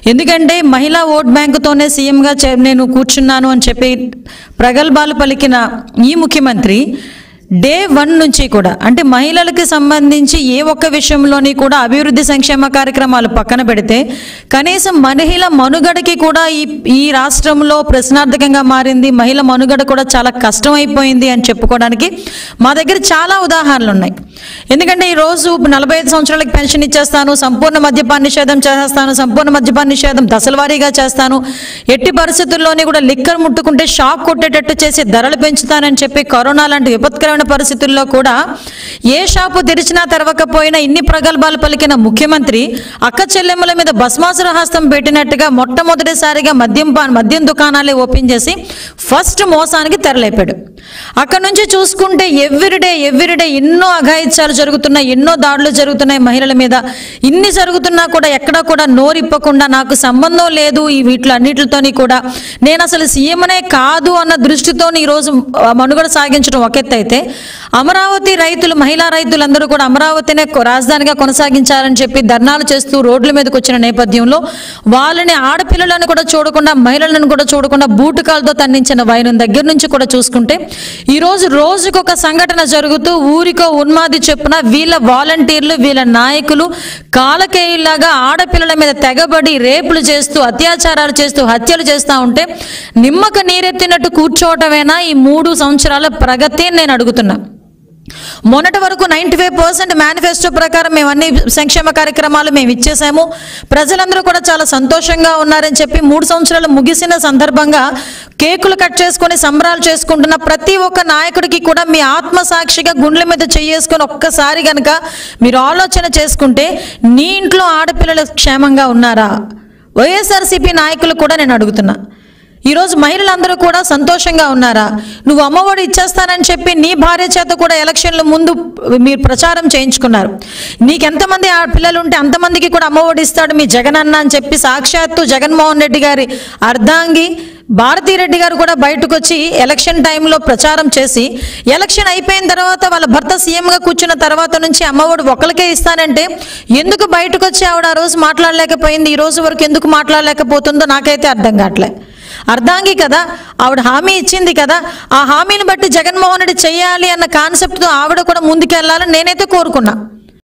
ఎందుకంటే మహిళా ఓట్ బ్యాంకుతోనే సీఎంగా చే- నేను కూర్చున్నాను అని చెప్పి ప్రగల్భాలు పలికిన ఈ ముఖ్యమంత్రి డే వన్ నుంచి కూడా అంటే మహిళలకి సంబంధించి ఏ ఒక్క విషయంలోని కూడా అభివృద్ధి సంక్షేమ కార్యక్రమాలు పక్కన పెడితే కనీసం మహిళ మనుగడకి కూడా ఈ ఈ రాష్ట్రంలో ప్రశ్నార్థకంగా మారింది మహిళ మనుగడ కూడా చాలా కష్టం అయిపోయింది అని చెప్పుకోవడానికి మా దగ్గర చాలా ఉదాహరణలు ఉన్నాయి ఎందుకంటే ఈ రోజు నలభై ఐదు సంవత్సరాలకు పెన్షన్ ఇచ్చేస్తాను సంపూర్ణ మద్యపాన నిషేధం చేస్తాను సంపూర్ణ మద్యపాన నిషేధం దశలవారీగా చేస్తాను ఎట్టి పరిస్థితుల్లోని కూడా లిక్కర్ ముట్టుకుంటే షాక్ కొట్టేటట్టు చేసి ధరలు పెంచుతానని చెప్పి కరోనా లాంటి విపత్కరమైన పరిస్థితుల్లో కూడా ఏ షాపు తెరిచినా తెరవకపోయినా ఇన్ని ప్రగల్భాలు పలికిన ముఖ్యమంత్రి అక్క చెల్లెమ్మల మీద భస్మాసుర హస్తం పెట్టినట్టుగా మొట్టమొదటిసారిగా మద్యం పా- మద్యం దుకాణాలే ఓపెన్ చేసి ఫస్ట్ మోసానికి తెరలేపాడు అక్కడ నుంచి చూసుకుంటే ఎవ్రీడే ఎవ్రీడే ఎన్నో అఘాయిత్యాలు జరుగుతున్నాయి ఎన్నో దాడులు జరుగుతున్నాయి మహిళల మీద ఇన్ని జరుగుతున్నా కూడా ఎక్కడా కూడా నోరిప్పకుండా నాకు సంబంధం లేదు ఈ వీటిలన్నిటితోని కూడా నేను అసలు సీఎంనే కాదు అన్న దృష్టితో ఈరోజు ఆ, మనుగడ సాగించడం ఒక ఎత్తు అయితే అమరావతి రైతులు మహిళా రైతులందరూ కూడా అమరావతినే కొ- రాజధానిగా కొనసాగించాలని చెప్పి ధర్నాలు చేస్తూ రోడ్ల మీదకి వచ్చిన నేపథ్యంలో వాళ్ళని ఆడపిల్లలను కూడా చూడకుండా మహిళలను కూడా చూడకుండా బూటుకాలతో తన్నించిన వైనం దగ్గర నుంచి కూడా చూసుకుంటే ఈరోజు రోజుకొక సంఘటన జరుగుతూ ఊరికో ఉన్మాది చెప్పున వీళ్ళ వాలంటీర్లు వీళ్ళ నాయకులు కాలకేయులాగా ఆడపిల్లల మీద తెగబడి రేపులు చేస్తూ అత్యాచారాలు చేస్తూ హత్యలు చేస్తూ ఉంటే నిమ్మక నీరెత్తినట్టు కూర్చోవటమేనా ఈ మూడు సంవత్సరాల ప్రగతి అని నేను అడుగుతున్నా మొన్నటి వరకు నైంటీ ఫైవ్ పర్సెంట్ మేనిఫెస్టో ప్రకారం మేము అన్ని సంక్షేమ కార్యక్రమాలు మేము ఇచ్చేసాము ప్రజలందరూ కూడా చాలా సంతోషంగా ఉన్నారని చెప్పి మూడు సంవత్సరాలు ముగిసిన సందర్భంగా కేకులు కట్ చేసుకొని సంబరాలు చేసుకుంటున్న ప్రతి ఒక్క నాయకుడికి కూడా మీ ఆత్మసాక్షిగా గుండెల మీద చేసుకొని ఒక్కసారి గనక మీరు ఆలోచన చేసుకుంటే నీ ఇంట్లో ఆడపిల్లలు క్షేమంగా ఉన్నారా వైఎస్ఆర్సీపీ నాయకులు కూడా నేను అడుగుతున్నా ఈరోజు మహిళలందరూ కూడా సంతోషంగా ఉన్నారా నువ్వు అమ్మఒడి ఇచ్చేస్తానని చెప్పి నీ భార్య చేత కూడా ఎలక్షన్ల ముందు మీరు ప్రచారం చేయించుకున్నారు నీకు ఎంతమంది ఆ పిల్లలు ఉంటే అంతమందికి కూడా అమ్మఒడి ఇస్తాడు మీ జగనన్న అని చెప్పి సాక్షాత్తు జగన్మోహన్ రెడ్డి గారి అర్ధాంగి భారతీరెడ్డి గారు కూడా బయటకు వచ్చి ఎలక్షన్ టైంలో ప్రచారం చేసి ఎలక్షన్ అయిపోయిన తర్వాత వాళ్ళ భర్త సీఎంగా కూర్చున్న తర్వాత నుంచి అమ్మఒడి ఒకరికే ఇస్తానంటే ఎందుకు బయటకు వచ్చి ఆవిడ ఆ రోజు మాట్లాడలేకపోయింది ఈ రోజు వరకు ఎందుకు మాట్లాడలేకపోతుందో నాకైతే అర్థం కావట్లే అర్ధాంగి కదా ఆవిడ హామీ ఇచ్చింది కదా ఆ హామీని బట్టి జగన్మోహన్ రెడ్డి చేయాలి అన్న కాన్సెప్ట్తో ఆవిడ కూడా ముందుకెళ్లాలని నేనైతే కోరుకున్నా